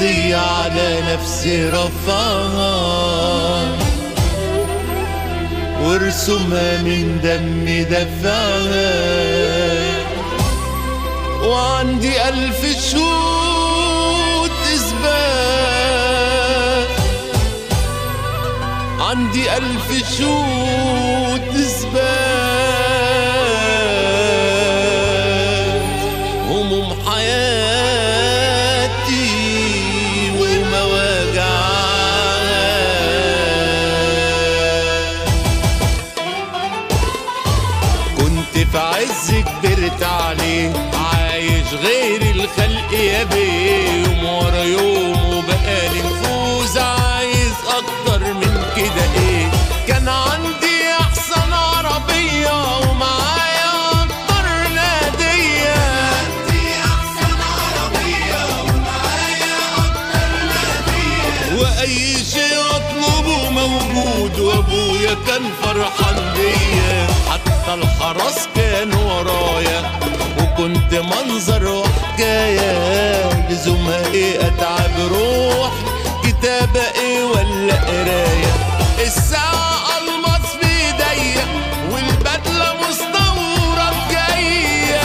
قضية على نفسي رفعها وارسمها من دمي دفعها وعندي ألف شهود إثبات عندي ألف شهود إثبات هموم حياتي ومواجعها كنت في عز كبرت عليه عايش غير الخلق يا بيه يوم ورا يوم وبقالي نفوذ عايز اكتر من كده ايه كان عندي احسن عربية ومعايا اكتر نادية واي شيء اطلبه موجود وابويا كان فرحان بيا حتى الحرس كان ورايا وكنت منظر وحكاية لزومها ايه اتعب روح كتابة ايه ولا قراية الساعة الماس في ايديا والبدلة مستورة جاية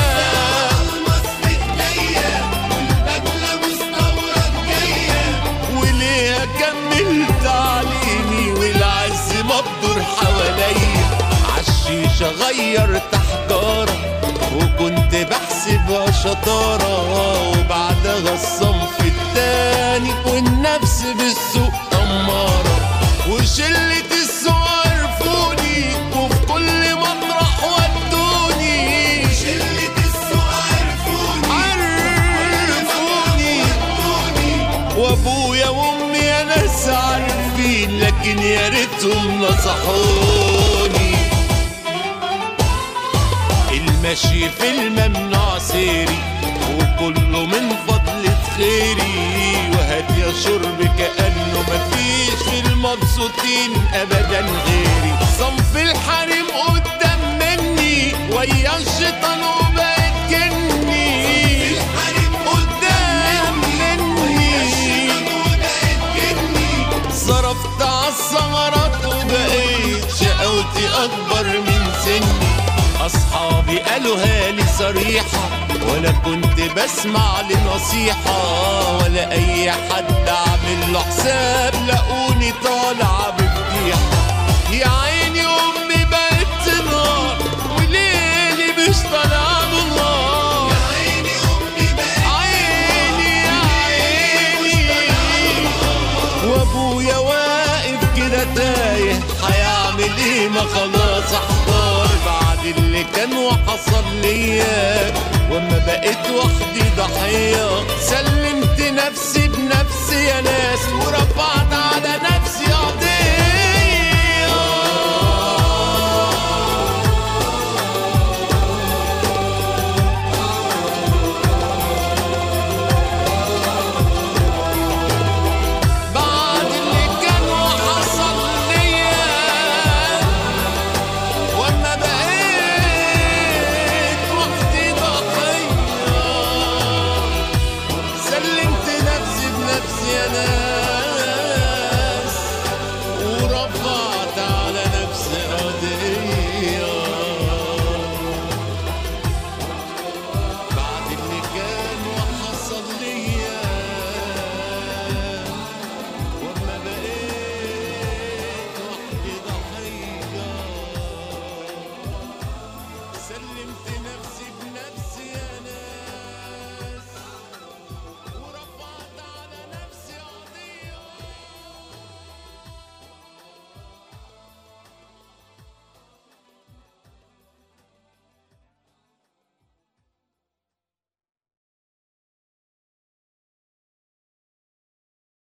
وليه اكمل تعليمي والعز مبدور حواليا عالشيشة غيرت حجارة وكنت بحسبها شطارة وبعدها الصنف التاني والنفس بالسوق طمارة وشلة السوق عرفوني وفي كل مطرح ودوني شلة السوق عرفوني وابويا وامي يا ناس عارفين لكن يا ريتهم نصحوني المشي في الممنوع سيري وكله من فضلة خيري وهات يا شرب كأنه مفيش في المبسوطين أبدا غيري صنف الحريم قدام مني ويا الشيطان وبقت جني قدام مني صرفت عالثغرات وبقيت شقوتي أكبر من سني أصحابي قالوها لي صريحة ولا كنت بسمع لنصيحة ولا أي حد أعمل له حساب لقوني طالعة بفضيحة يا عيني أمي بقت تنهار وليلي مش طالعة بالنار يا عيني أمي بقت عيني يا عيني وابويا واقف كده تايه هيعمل ايه ما خلاص احتار بعد اللي كان وحصل ليا واما بقيت وحدي ضحية سلمت نفسي بنفسي يا ناس ورفعت